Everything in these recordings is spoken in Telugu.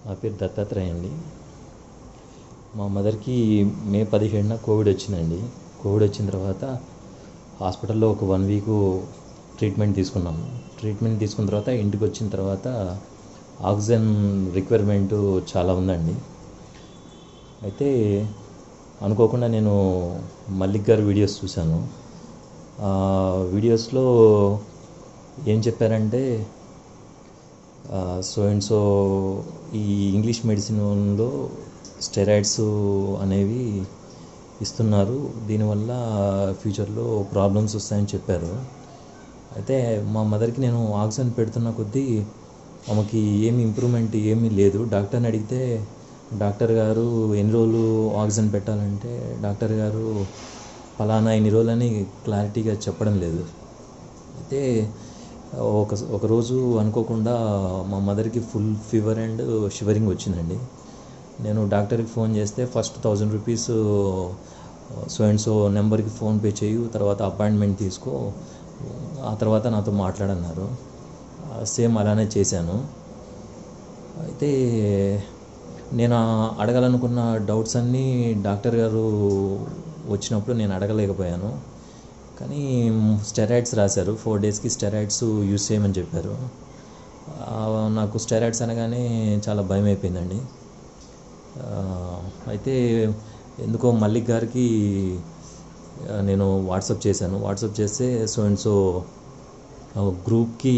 నా పేరు దత్తాత్రేయ అండి మా మదర్కి మే పదిహేడున కోవిడ్ వచ్చిందండి కోవిడ్ వచ్చిన తర్వాత హాస్పిటల్లో ఒక వన్ వీక్ ట్రీట్మెంట్ తీసుకున్నాము ట్రీట్మెంట్ తీసుకున్న తర్వాత ఇంటికి వచ్చిన తర్వాత ఆక్సిజన్ రిక్వైర్మెంట్ చాలా ఉందండి అయితే అనుకోకుండా నేను మల్లిక్ గారి వీడియోస్ చూశాను ఆ వీడియోస్లో ఏం చెప్పారంటే సో అండ్ సో ఈ ఇంగ్లీష్ మెడిసిన్లో స్టెరాయిడ్స్ అనేవి ఇస్తున్నారు దీనివల్ల ఫ్యూచర్లో ప్రాబ్లమ్స్ వస్తాయని చెప్పారు అయితే మా మదర్కి నేను ఆక్సిజన్ పెడుతున్న కొద్దీ ఆమెకి ఏమి ఇంప్రూవ్మెంట్ ఏమీ లేదు డాక్టర్ని అడిగితే డాక్టర్ గారు ఎన్ని రోజులు ఆక్సిజన్ పెట్టాలంటే డాక్టర్ గారు ఫలానా ఎన్ని రోజులని క్లారిటీగా చెప్పడం లేదు అయితే ఒక ఒకరోజు అనుకోకుండా మా మదర్కి ఫుల్ ఫీవర్ అండ్ షివరింగ్ వచ్చిందండి నేను డాక్టర్కి ఫోన్ చేస్తే first thousand rupees so and so నెంబర్కి ఫోన్పే చేయు తర్వాత అపాయింట్మెంట్ తీసుకో ఆ తర్వాత నాతో మాట్లాడన్నారు సేమ్ అలానే చేశాను అయితే నేను అడగాలనుకున్న డౌట్స్ అన్నీ డాక్టర్ గారు వచ్చినప్పుడు నేను అడగలేకపోయాను కానీ స్టెరాయిడ్స్ రాశారు ఫోర్ డేస్కి స్టెరాయిడ్స్ యూస్ చేయమని చెప్పారు నాకు స్టెరాయిడ్స్ అనగానే చాలా భయం అయిపోయిందండి అయితే ఎందుకో మల్లిక్ గారికి నేను వాట్సాప్ చేశాను వాట్సాప్ చేస్తే సో అండ్ సో గ్రూప్కి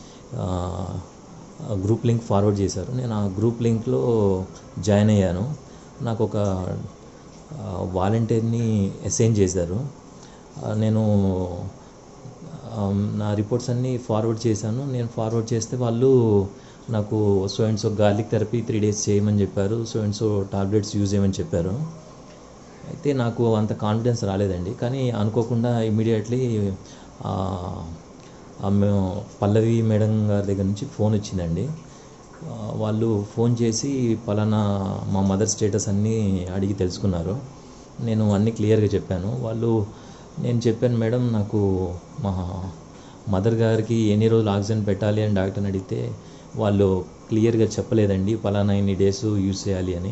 గ్రూప్ లింక్ ఫార్వర్డ్ చేశారు నేను ఆ గ్రూప్ లింక్లో జాయిన్ అయ్యాను నాకు ఒక వాలంటీర్ని అసైన్ చేశారు నేను నా రిపోర్ట్స్ అన్నీ ఫార్వర్డ్ చేశాను నేను ఫార్వర్డ్ చేస్తే వాళ్ళు నాకు so and so garlic therapy three days చేయమని చెప్పారు so and so tablets use చేయమని చెప్పారు అయితే నాకు అంత కాన్ఫిడెన్స్ రాలేదండి కానీ అనుకోకుండా ఇమీడియట్లీ పల్లవి మేడం గారి దగ్గర నుంచి ఫోన్ వచ్చిందండి వాళ్ళు ఫోన్ చేసి పలానా మా మదర్ స్టేటస్ అన్నీ అడిగి తెలుసుకున్నారు నేను అన్నీ క్లియర్గా చెప్పాను వాళ్ళు నేను చెప్పాను మేడం నాకు మా మదర్ గారికి ఎన్ని రోజులు ఆక్సిజన్ పెట్టాలి అని డాక్టర్ని అడిగితే వాళ్ళు క్లియర్గా చెప్పలేదండి పలానా ఇన్ని డేస్ యూజ్ చేయాలి అని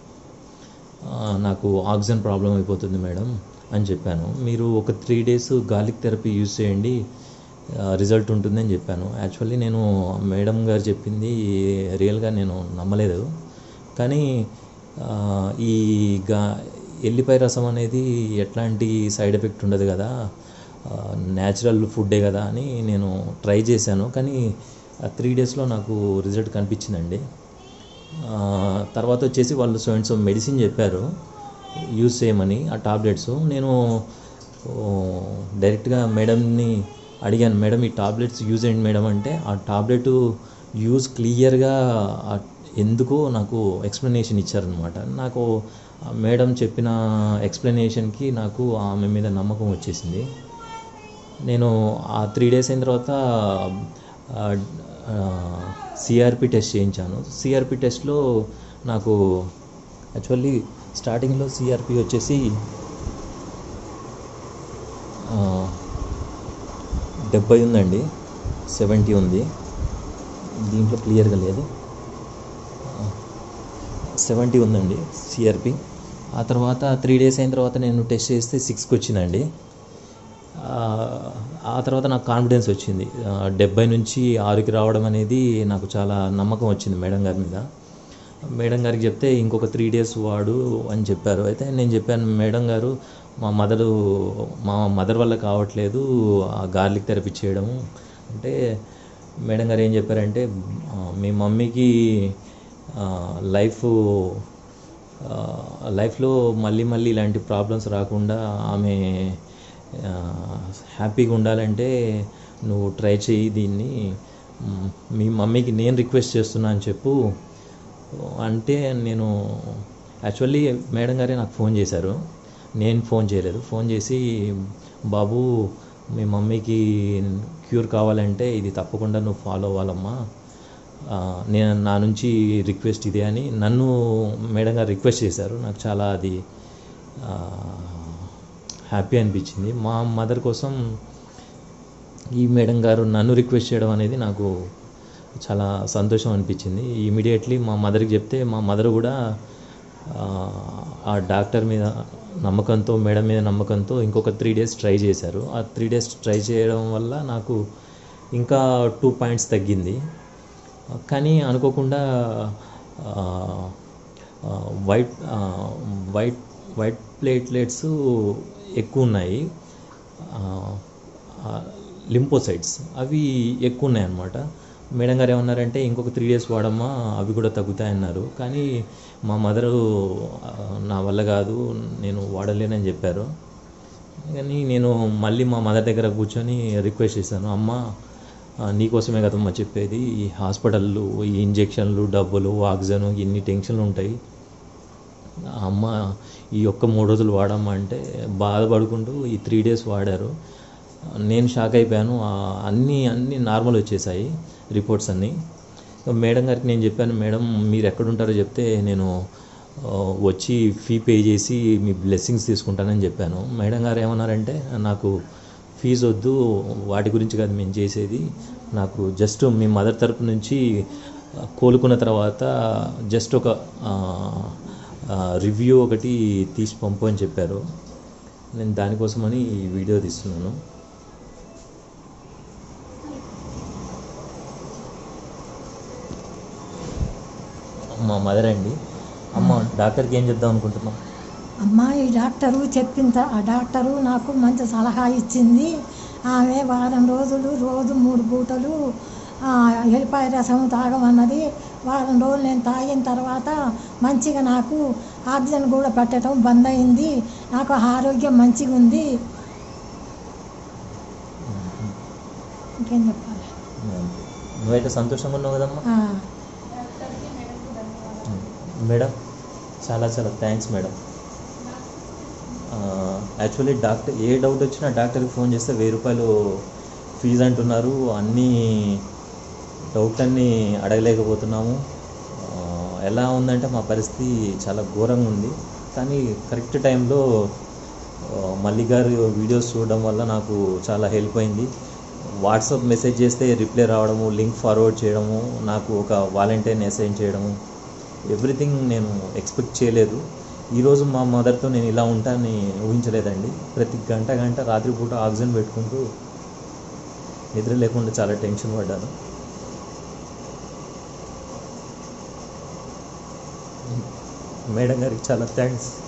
నాకు ఆక్సిజన్ ప్రాబ్లం అయిపోతుంది మేడం అని చెప్పాను మీరు ఒక three days garlic therapy use చేయండి రిజల్ట్ ఉంటుందని చెప్పాను యాక్చువల్లీ నేను మేడం గారు చెప్పింది రియల్గా నేను నమ్మలేదు కానీ ఈ గా ఎల్లిపాయ రసం అనేది ఎట్లాంటి సైడ్ ఎఫెక్ట్ ఉండదు కదా న్యాచురల్ ఫుడ్డే కదా అని నేను ట్రై చేశాను కానీ త్రీ డేస్లో నాకు రిజల్ట్ కనిపించిందండి తర్వాత వచ్చేసి వాళ్ళు సో అండ్ సో మెడిసిన్ చెప్పారు యూజ్ చేయమని ఆ టాబ్లెట్స్ నేను డైరెక్ట్గా మేడంని అడిగాను మేడం ఈ టాబ్లెట్స్ యూజ్ అయ్యండి మేడం అంటే ఆ టాబ్లెట్ యూజ్ క్లియర్గా ఎందుకో నాకు ఎక్స్ప్లెనేషన్ ఇచ్చారనమాట నాకు మేడం చెప్పిన ఎక్స్ప్లెనేషన్కి నాకు ఆమె మీద నమ్మకం వచ్చేసింది నేను ఆ త్రీ డేస్ అయిన తర్వాత సిఆర్పి టెస్ట్ చేయించాను సిఆర్పి టెస్ట్లో నాకు యాక్చువల్లీ స్టార్టింగ్లో సిఆర్పి వచ్చేసి డెబ్బై ఉందండి సెవెంటీ ఉంది దీంట్లో క్లియర్గా లేదు సెవెంటీ ఉందండి సిఆర్పి ఆ తర్వాత త్రీ డేస్ అయిన తర్వాత నేను టెస్ట్ చేస్తే సిక్స్కి వచ్చిందండి ఆ తర్వాత నాకు కాన్ఫిడెన్స్ వచ్చింది డెబ్బై నుంచి ఆరుకి రావడం అనేది నాకు చాలా నమ్మకం వచ్చింది మేడం గారి మీద మేడం గారికి చెప్తే ఇంకొక త్రీ డేస్ వాడు అని చెప్పారు అయితే నేను చెప్పాను మేడం గారు మా మదరు మా మదర్ వల్ల కావట్లేదు ఆ గార్లిక్ థెరపీ చేయడము అంటే మేడం గారు ఏం చెప్పారంటే మీ మమ్మీకి లైఫ్ లైఫ్లో మళ్ళీ మళ్ళీ ఇలాంటి ప్రాబ్లమ్స్ రాకుండా ఆమె హ్యాపీగా ఉండాలంటే నువ్వు ట్రై చేయి దీన్ని మీ మమ్మీకి నేను రిక్వెస్ట్ చేస్తున్నా అని చెప్పు అంటే నేను యాక్చువల్లీ మేడం గారే నాకు ఫోన్ చేశారు నేను ఫోన్ చేయలేదు ఫోన్ చేసి బాబు మీ మమ్మీకి క్యూర్ కావాలంటే ఇది తప్పకుండా నువ్వు ఫాలో అవ్వాలమ్మా నేను నా నుంచి రిక్వెస్ట్ ఇదే అని నన్ను మేడం గారు రిక్వెస్ట్ చేశారు నాకు చాలా అది హ్యాపీ అనిపించింది మా మదర్ కోసం ఈ మేడం గారు నన్ను రిక్వెస్ట్ చేయడం అనేది నాకు చాలా సంతోషం అనిపించింది ఇమీడియట్లీ మా మదర్కి చెప్తే మా మదర్ కూడా ఆ, ఆ డాక్టర్ మీద నమ్మకంతో మేడం మీద నమ్మకంతో ఇంకొక త్రీ డేస్ ట్రై చేశారు ఆ త్రీ డేస్ ట్రై చేయడం వల్ల నాకు ఇంకా టూ పాయింట్స్ తగ్గింది కానీ అనుకోకుండా ఆ, ఆ, వైట్ ఆ, వైట్ వైట్ ప్లేట్లెట్స్ ఎక్కువ ఉన్నాయి లింపోసైడ్స్ అవి ఎక్కువ ఉన్నాయి అన్నమాట మేడం గారు ఏమన్నారంటే ఇంకొక త్రీ డేస్ వాడమ్మా అవి కూడా తగ్గుతాయన్నారు కానీ మా మదరు ఆ, నా వల్ల కాదు నేను వాడలేనని చెప్పారు కానీ నేను మళ్ళీ మా మదర్ దగ్గర కూర్చొని రిక్వెస్ట్ చేశాను అమ్మ ఆ, నీకోసమే కదమ్మా చెప్పేది ఈ హాస్పిటల్లు ఈ ఇంజెక్షన్లు డబ్బులు ఆక్సిజన్ ఇన్ని టెన్షన్లు ఉంటాయి అమ్మ ఈ ఒక్క మూడు రోజులు వాడమ్మా అంటే బాధపడుకుంటూ ఈ త్రీ డేస్ వాడారు నేను షాక్ అయిపోయాను ఆ, అన్నీ అన్నీ నార్మల్ వచ్చేసాయి రిపోర్ట్స్ అన్నీ మేడం గారికి నేను చెప్పాను మేడం మీరు ఎక్కడుంటారో చెప్తే నేను ఆ, వచ్చి ఫీ పే చేసి మీ బ్లెస్సింగ్స్ తీసుకుంటానని చెప్పాను మేడం గారు ఏమన్నారంటే నాకు ఫీజు వద్దు వాటి గురించి కాదు మేము చేసేది నాకు జస్ట్ మీ మదర్ తరపు నుంచి ఆ, కోలుకున్న తర్వాత జస్ట్ ఒక రివ్యూ ఒకటి తీసి పంపు అని చెప్పారు నేను దానికోసమని ఈ వీడియో తీస్తున్నాను మా మదర్ అండి అమ్మ డాక్టర్కి ఏం చెప్దాం అనుకుంటున్నాం అమ్మ ఈ డాక్టరు చెప్పిన త- ఆ డాక్టరు నాకు మంచి సలహా ఇచ్చింది ఆమె వారం రోజులు రోజు మూడు పూటలు ఆ, ఎల్లిపాయ రసం తాగమన్నది వారం రోజులు నేను తాగిన తర్వాత మంచిగా నాకు ఆక్సిజన్ కూడా పెట్టడం బంద్ అయింది నాకు ఆరోగ్యం మంచిగా ఉంది ఇంకేం చెప్పాలి నువ్వైతే సంతోషంగా ఉన్నావు కదమ్మా ఆ, మేడం చాలా చాలా థ్యాంక్స్ మేడం యాక్చువల్లీ డాక్టర్ ఏ డౌట్ వచ్చినా డాక్టర్కి ఫోన్ చేస్తే వెయ్యి రూపాయలు ఫీజు అంటున్నారు అన్నీ డౌట్ అన్నీ అడగలేకపోతున్నాము ఆ, ఎలా ఉందంటే మా పరిస్థితి చాలా ఘోరంగా ఉంది కానీ కరెక్ట్ టైంలో ఆ, మల్లి గారి వీడియోస్ చూడడం వల్ల నాకు చాలా హెల్ప్ అయింది వాట్సాప్ మెసేజ్ చేస్తే రిప్లై రావడము లింక్ ఫార్వర్డ్ చేయడము నాకు ఒక వాలంటీర్ని అసైన్ చేయడము ఎవ్రీథింగ్ నేను ఎక్స్పెక్ట్ చేయలేదు ఈరోజు మా మదర్తో నేను ఇలా ఉంటానని ఊహించలేదండి ప్రతి గంట గంట రాత్రిపూట ఆక్సిజన్ పెట్టుకుంటూ నిద్ర లేకుండా చాలా టెన్షన్ పడ్డాను మేడం గారికి చాలా థ్యాంక్స్